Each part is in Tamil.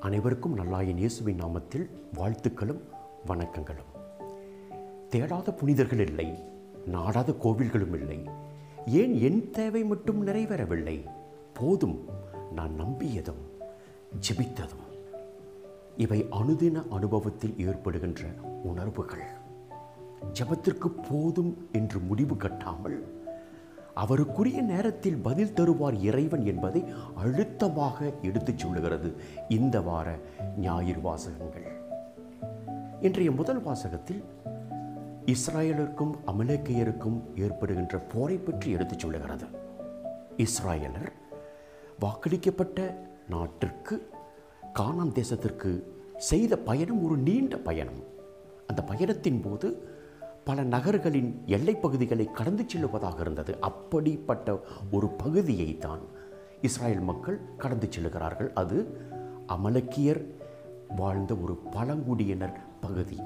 அனைவருக்கும் நல்லாயின் இயேசுவின் நாமத்தில் வாழ்த்துக்களும் வணக்கங்களும் தேடாத புனிதர்கள் இல்லை நாடாத கோவில்களும் இல்லை ஏன் என் தேவை மட்டும் நிறைவேறவில்லை போதும் நான் நம்பியதும் ஜெபித்ததும் இவை அனுதின அனுபவத்தில் ஏற்படுகின்ற உணர்வுகள் ஜெபத்திற்கு போதும் என்று முடிவு கட்டாமல் அவருக்குரிய நேரத்தில் பதில் தருவார் இறைவன் என்பதை அழுத்தமாக எடுத்துச் சொல்லுகிறது இந்த வார ஞாயிறு வாசகங்கள் இன்றைய முதல் வாசகத்தில் இஸ்ராயலருக்கும் அமலேக்கையருக்கும் ஏற்படுகின்ற போரை பற்றி எடுத்துச் சொல்லுகிறது இஸ்ராயலர் வாக்களிக்கப்பட்ட நாட்டிற்கு கானான் தேசத்திற்கு செய்த பயணம் ஒரு நீண்ட பயணம் அந்த பயணத்தின் போது பல நகர்களின் எல்லைப் பகுதிகளை கடந்து செல்லுவதாக இருந்தது அப்படிப்பட்ட ஒரு பகுதியை தான் இஸ்ராயல் மக்கள் கடந்து செல்லுகிறார்கள் அது அமலக்கியர் வாழ்ந்த ஒரு பழங்குடியினர் பகுதி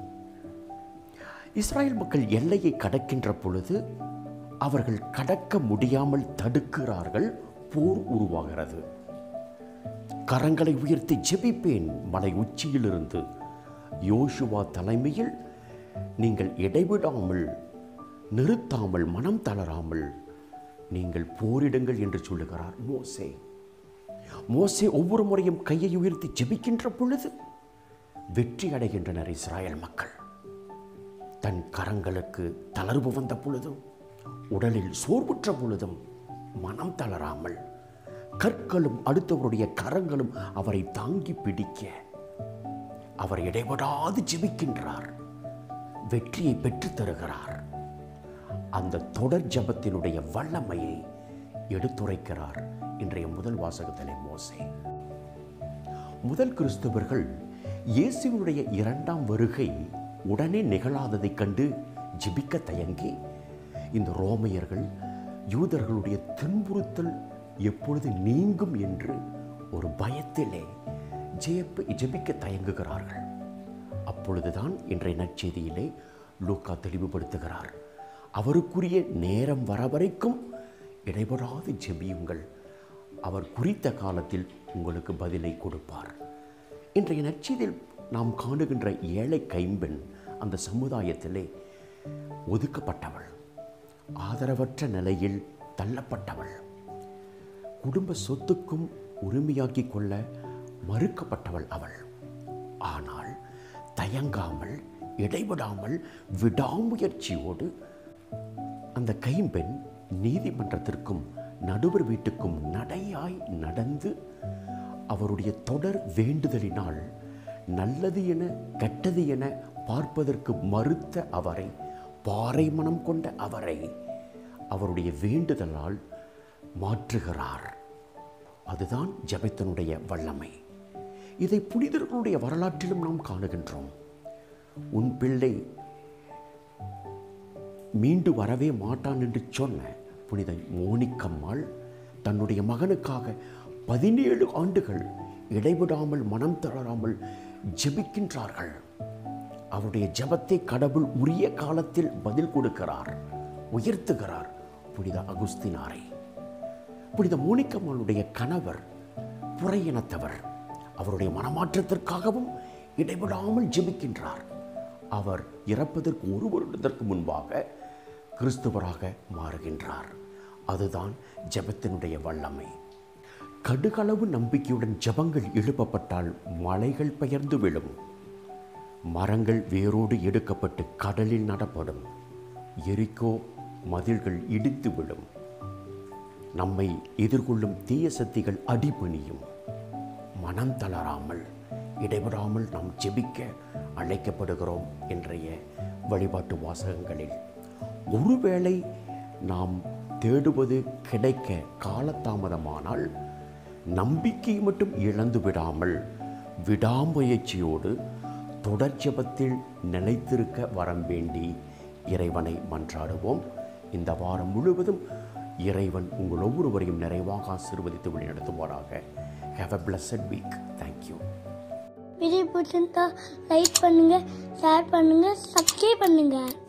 இஸ்ராயல் மக்கள் எல்லையை கடக்கின்ற பொழுது அவர்கள் கடக்க முடியாமல் தடுக்கிறார்கள் போர் உருவாகிறது கரங்களை உயர்த்தி ஜெபிப்பேன் மலை உச்சியிலிருந்து யோசுவா தலைமையில் நீங்கள் இடைவிடாமல் நிறுத்தாமல் மனம் தளராமல் நீங்கள் போரிடுங்கள் என்று சொல்லுகிறார் மோசே மோசே ஒவ்வொரு முறையும் கையை உயர்த்தி ஜெபிக்கின்ற பொழுது வெற்றி அடைகின்றனர் இஸ்ராயல் மக்கள் தன் கரங்களுக்கு தளர்வு வந்த பொழுதும் உடலில் சோர்வுற்ற பொழுதும் மனம் தளராமல் கற்களும் அடுத்தவருடைய கரங்களும் அவரை தாங்கி பிடிக்க அவர் இடைவிடாது ஜெபிக்கின்றார் வெற்றியை பெற்றுத் தருகிறார் அந்த தொடர் ஜபத்தினுடைய வல்லமையை எடுத்துரைக்கிறார் இன்றைய முதல் வாசகத்திலே மோசே முதல் கிறிஸ்தவர்கள் இயேசுவினுடைய இரண்டாம் வருகை உடனே நிகழாததைக் கண்டு ஜெபிக்க தயங்கி இந்த ரோமையர்கள் யூதர்களுடைய துன்புறுத்தல் எப்பொழுது நீங்கும் என்று ஒரு பயத்திலே ஜெயப்பு ஜெபிக்க தயங்குகிறார்கள் அப்பொழுதுதான் இன்றைய நற்செய்தியிலே லூக்கா தெளிவுபடுத்துகிறார் அவருக்குரிய நேரம் வர வரைக்கும் இடைபடாது ஜெபியுங்கள் அவர் குறித்த காலத்தில் உங்களுக்கு பதிலை கொடுப்பார் இன்றைய நற்செய்தியில் நாம் காணுகின்ற ஏழை கைம்பெண் அந்த சமுதாயத்திலே ஒதுக்கப்பட்டவள் ஆதரவற்ற நிலையில் தள்ளப்பட்டவள் குடும்ப சொத்துக்கும் உரிமையாக்கி கொள்ள மறுக்கப்பட்டவள் அவள் ஆனால் தயங்காமல் இடைவிடாமல் விடாமுயற்சியோடு அந்த கைம்பெண் நீதிமன்றத்திற்கும் நடுவர் வீட்டுக்கும் நடையாய் நடந்து அவருடைய தொடர் வேண்டுதலினால் நல்லது என கெட்டது என பார்ப்பதற்கு மறுத்த அவரை பாறை மனம் கொண்ட அவரை அவருடைய வேண்டுதலால் மாற்றுகிறார் அதுதான் ஜபத்தினுடைய வல்லமை இதை புனிதர்களுடைய வரலாற்றிலும் நாம் காணுகின்றோம் உன் பிள்ளை மீண்டு வரவே மாட்டான் என்று சொன்ன புனித மோனிக்கம்மாள் தன்னுடைய மகனுக்காக பதினேழு ஆண்டுகள் இடைவிடாமல் மனம் தளராமல் ஜெபிக்கின்றார்கள் அவருடைய ஜெபத்தை கடவுள் உரிய காலத்தில் பதில் கொடுக்கிறார் உயர்த்துகிறார் புனித அகுஸ்தினாரை புனித மோனிக்கம்மாளுடைய கணவர் புறையினத்தவர் அவருடைய மனமாற்றத்திற்காகவும் இடைவிடாமல் ஜெபிக்கின்றார் அவர் இறப்பதற்கு ஒரு வருடத்திற்கு முன்பாக கிறிஸ்துவராக மாறுகின்றார் அதுதான் ஜெபத்தினுடைய வல்லமை கடுகளவு நம்பிக்கையுடன் ஜெபங்கள் எழுப்பப்பட்டால் மலைகள் பெயர்ந்து விழும் மரங்கள் வேரோடு எடுக்கப்பட்டு கடலில் நடப்படும் எரிக்கோ மதில்கள் இடித்து விழும் நம்மை எதிர்கொள்ளும் தீய சக்திகள் அடிபணியும் மனம் தளராமல் இடைவிடாமல் நாம் ஜெபிக்க அழைக்கப்படுகிறோம் இன்றைய வழிபாட்டு வாசகங்களில் ஒருவேளை நாம் தேடுவது கிடைக்க காலதாமதமானால் நம்பிக்கை மட்டும் இழந்து விடாமல் விடாமுயற்சியோடு தொடர் ஜெபத்தில் நிலைத்திருக்க வரம் வேண்டி இறைவனை மன்றாடுவோம் இந்த வாரம் முழுவதும் இறைவன் உங்கள் ஒவ்வொருவரையும் நிறைவாக ஆசீர்வதித்து வழிநடத்துவாராக have a blessed week thank you video பிடிச்சிருந்தா லைக் பண்ணுங்க ஷேர் பண்ணுங்க சப்ஸ்கிரைப் பண்ணுங்க